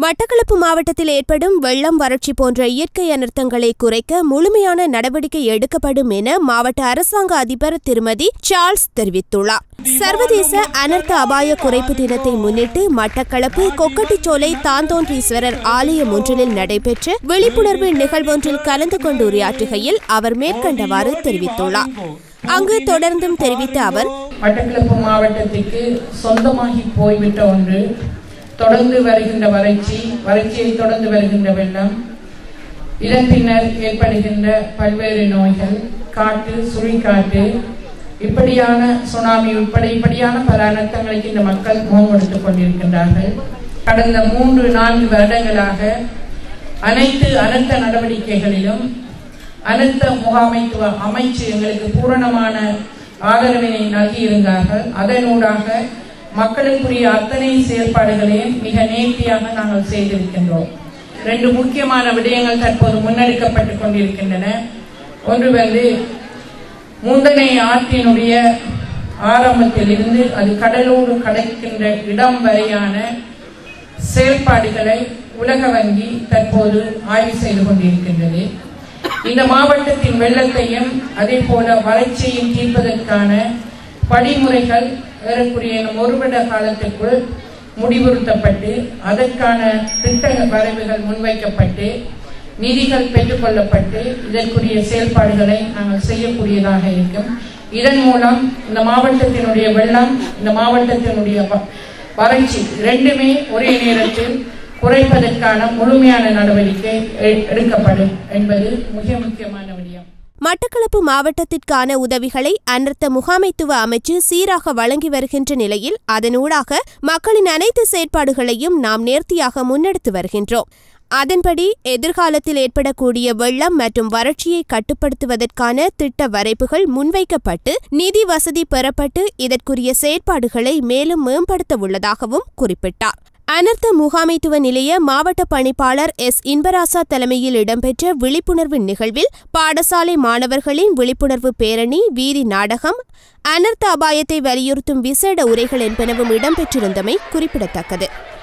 மட்டக்களப்பு மாவட்டத்தில் ஏற்படும் வெள்ளம் வறட்சி போன்ற இயற்கை அனர்த்தங்களை குறைக்க முழுமையான நடவடிக்கை எடுக்கப்படும் என மாவட்ட அரசாங்க அதிபர் திருமதி சார்ல்ஸ் தெரிவித்துள்ளார் சர்வதேச அனர்த்த அபாய குறைப்பு தினத்தை முன்னிட்டு மட்டக்களப்பு கொக்கட்டிச்சோலை தாந்தோன்றீஸ்வரர் ஆலயம் ஒன்றில் நடைபெற்ற விழிப்புணர்வு நிகழ்வொன்றில் கலந்து கொண்டு உரையாற்றுகையில் அவர் மேற்கண்டவாறு தெரிவித்துள்ளார் அங்கு தொடர்ந்தும் தெரிவித்த அவர் மட்டக்களப்பு மாவட்டத்திற்கு சொந்தமாகி போய்விட்ட ஒன்று தொடர்ந்து வருகின்ற வறட்சி வறட்சியை தொடர்ந்து வருகின்ற வெள்ளம் இதன் பின்னர் ஏற்படுகின்ற பல்வேறு நோய்கள் காட்டு சுழிக்காட்டு இப்படியான சுனாமி உட்பட இப்படியான பல அனர்த்தங்களுக்கு இந்த மக்கள் முகம் கொடுத்துக் கொண்டிருக்கின்றார்கள் கடந்த மூன்று நான்கு வருடங்களாக அனைத்து அனர்த்த நடவடிக்கைகளிலும் அனர்த்த முகாமைத்துவ அமைச்சு எங்களுக்கு பூரணமான ஆதரவினை நல்கியிருந்தார்கள் அதனூடாக மக்களுக்குரிய அத்தனை செயல்பாடுகளையும் மிக நேர்த்தியாக நாங்கள் செய்திருக்கின்றோம் ரெண்டு முக்கியமான விடயங்கள் தற்போது முன்னெடுக்கப்பட்டுக் கொண்டிருக்கின்றன ஒன்று வந்து முந்தனை ஆற்றினுடைய ஆரம்பத்தில் இருந்து அது கடலோடு கடக்கின்ற இடம் வரையான செயல்பாடுகளை உலக வங்கி தற்போது ஆய்வு செய்து கொண்டிருக்கின்றது இந்த மாவட்டத்தின் வெள்ளத்தையும் அதே போல வறட்சியையும் தீர்ப்பதற்கான படிமுறைகள் ஏறக்குறைய இன்னும் ஒரு வருட காலத்திற்குள் முடிவுறுத்தப்பட்டு அதற்கான திட்ட வரைவுகள் முன்வைக்கப்பட்டு நிதிகள் பெற்றுக்கொள்ளப்பட்டு இதற்குரிய செயல்பாடுகளை நாங்கள் செய்யக்கூடியதாக இருக்கும் இதன் மூலம் இந்த மாவட்டத்தினுடைய வெள்ளம் இந்த மாவட்டத்தினுடைய வ- வறட்சி ரெண்டுமே ஒரே நேரத்தில் குறைப்பதற்கான முழுமையான நடவடிக்கை எ- எடுக்கப்படும் என்பது மிக முக்கியமான விடயம் மட்டக்களப்பு மாவட்டத்திற்கான உதவிகளை அனர்த்த முகாமைத்துவ அமைச்சு சீராக வழங்கி வருகின்ற நிலையில் அதனூடாக மக்களின் அனைத்து செயற்பாடுகளையும் நாம் நேர்த்தியாக முன்னெடுத்து வருகின்றோம் அதன்படி எதிர்காலத்தில் ஏற்படக்கூடிய வெள்ளம் மற்றும் வறட்சியை கட்டுப்படுத்துவதற்கான திட்ட வரைப்புகள் முன்வைக்கப்பட்டு நிதி வசதி பெறப்பட்டு இதற்குரிய செயற்பாடுகளை மேலும் மேம்படுத்த உள்ளதாகவும் குறிப்பிட்டார் அனர்த்த முகாமைத்துவ நிலைய மாவட்ட பணிப்பாளர் எஸ் இன்பராசா தலைமையில் இடம்பெற்ற விழிப்புணர்வு நிகழ்வில் பாடசாலை மாணவர்களின் விழிப்புணர்வு பேரணி வீதி நாடகம் அனர்த்த அபாயத்தை வலியுறுத்தும் விசேட உரைகள் என்பனவும் இடம்பெற்றிருந்தமை குறிப்பிடத்தக்கது